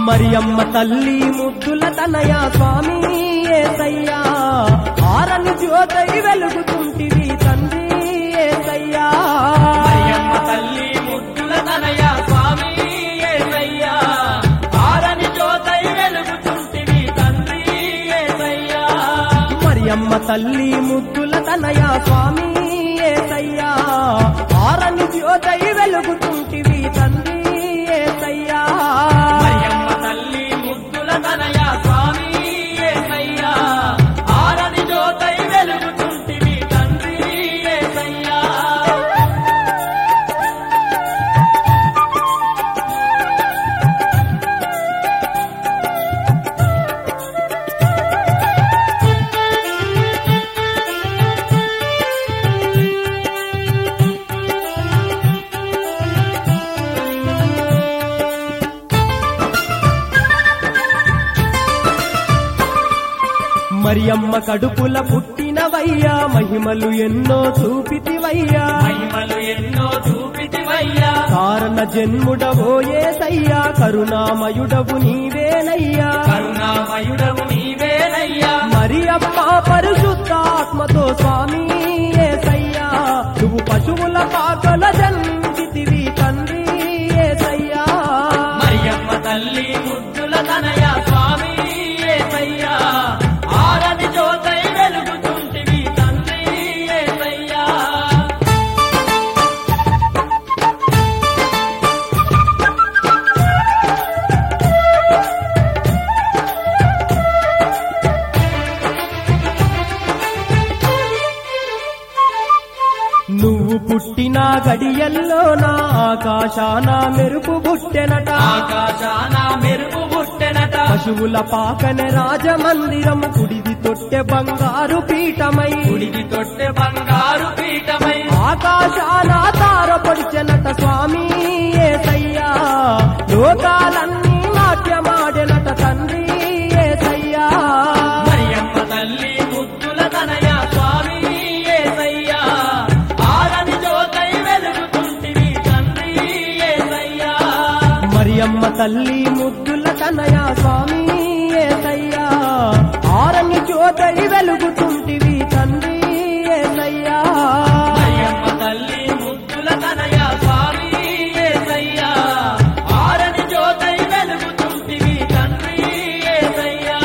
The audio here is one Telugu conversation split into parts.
మరియమ్మ తల్లి ముద్దుల తనయ స్వామి ఏసయ్యా ఆరని జ్యోతై వెలుగుతుంటివి తండ్రి ఏసయ్యా మరియమ్మ తల్లి ముద్దుల తనయ స్వామి యేసయ్యా ఆరని జ్యోతై వెలుగుచుంటివి తండ్రి యేసయ్యా మరియమ్మ తల్లి ముద్దుల తనయ స్వామి ఏసయ్యా ఆరని జ్యోతై వెలుగుతుంటివి తండ్రి ఏసయ్యా మరియమ్మ తల్లి ముద్దుల తనయ స్వామి యేసయ్యా ఆరని జ్యోతై వెలుగుచుంటివి తండ్రి యేసయ్యా మరియమ్మ కడుపుల పుట్టినవయ్యా మహిమలు ఎన్నో చూపితివయ్యా మహిమలు ఎన్నో చూపితివయ్యా కారణ జన్ముడవో ఏసయ్యా కరుణామయుడవు నీవేనయ్యా కరుణామయుడవు నీవేనయ్యా మరియమ్మ పరిశుద్ధాత్మతో స్వామి ఏసయ్యా నువ్వు పశువుల పాకల జన్మితివి తండ్రి ఏసయ్యా మరియమ్మ తల్లి ముద్దుల తనయ స్వామి యేసయ్యా ఆరని జ్యోతై వెలుగుతుంటివి తండ్రి యేసయ్యా నువ్వు పుట్టిన గడియల్లో నా ఆకాశాన మెరుపు పుట్టెనట ఆకాశాన మెరుపు పుట్టెనట పశువుల పాకన రాజమందిరం కుడిది తొట్టె బంగారు పీఠమై గుడికి తొట్టె బంగారు పీఠమై ఆకాశాన తారపడిచెనట స్వామి ఏసయ్యా లోకాలన్నీ నాట్యమాడెనట తండ్రి ఏసయ్యా మరియమ్మ తల్లి ముద్దుల తనయ స్వామి యేసయ్యా ఆరని జ్యోతై వెలుగుతుంటివి తండ్రి యేసయ్యా మరియమ్మ తల్లి ముద్దుల తనయ స్వామి ఏసయ్యా ఆరని జ్యోతై వెలుగుతుంటివి తండ్రి ఏసయ్యా మరియమ్మ తల్లి ముద్దుల తనయ స్వామి యేసయ్యా ఆరని జ్యోతై వెలుగుతుంటివి తండ్రి యేసయ్యా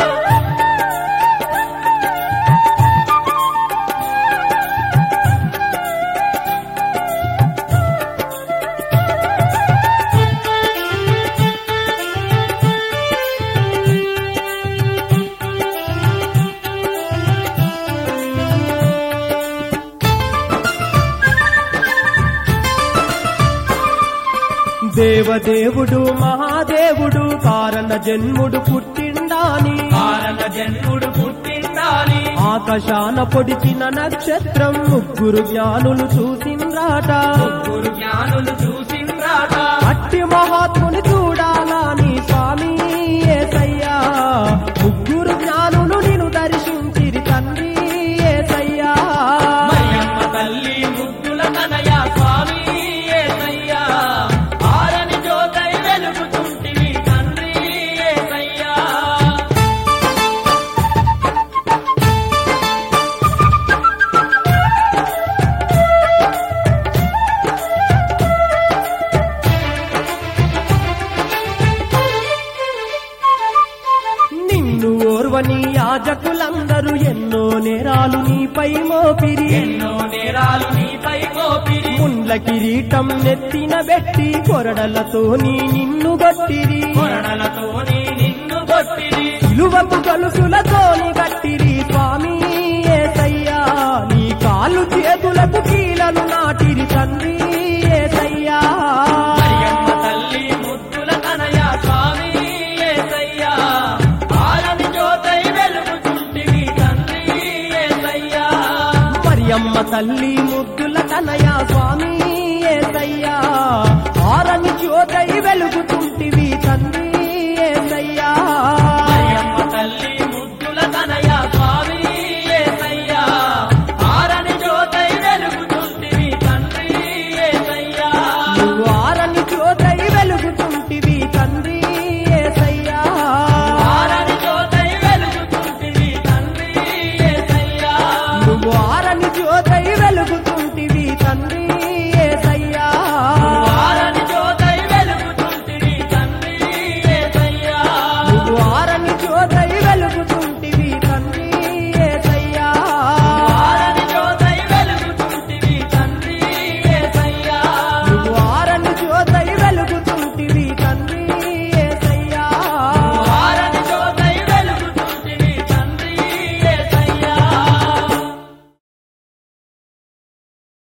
దేవదేవుడు మహాదేవుడు కారణ జన్ముడు పుట్టిండాని కారణ జన్ముడు పుట్టిండాలి ఆకాశాన పొడిచిన నక్షత్రం ముగ్గురు జ్ఞానులు చూసింద్రాట ముగ్గురు జ్ఞానులు చూసిండ్రాట అట్టి మహాత్ముని చూడాలని స్వామి ఏసయ్యా ముగ్గురు జ్ఞానులు నిన్ను దర్శించిరి తండ్రి ఏసయ్యా మరియమ్మ తల్లి ముద్దుల తనయ స్వామి యేసయ్యా ఆరని జ్యోతై వెలుగుతుంటివి తండ్రి యేసయ్యా నిన్ను ఓర్వని యాజకులందరూ ఎన్నో నేరాలు నీపై మోపిరి ఎన్నో నేరాలు నీపై మోపిరి ముండ్ల కిరీటం నెత్తిన బెట్టి కొరడలతోని నిన్ను గొట్టిరి కొరడలతోని నిన్ను కొట్టిరి ఇలువకు గలుసులతోని గట్టిరి స్వామి ఏసయ్యా నీ కాలు చేతులకు కీలను నాటిరి తండ్రి ఏసయ్యా మరియమ్మ తల్లి ముద్దుల తనయ స్వామి యేసయ్యా ఆరని జ్యోతై వెలుగుతుంటివి తండ్రి యేసయ్యా మరియమ్మ తల్లి ముద్దుల తనయ స్వామి ఏసయ్యా ఆరని జ్యోతై వెలుగు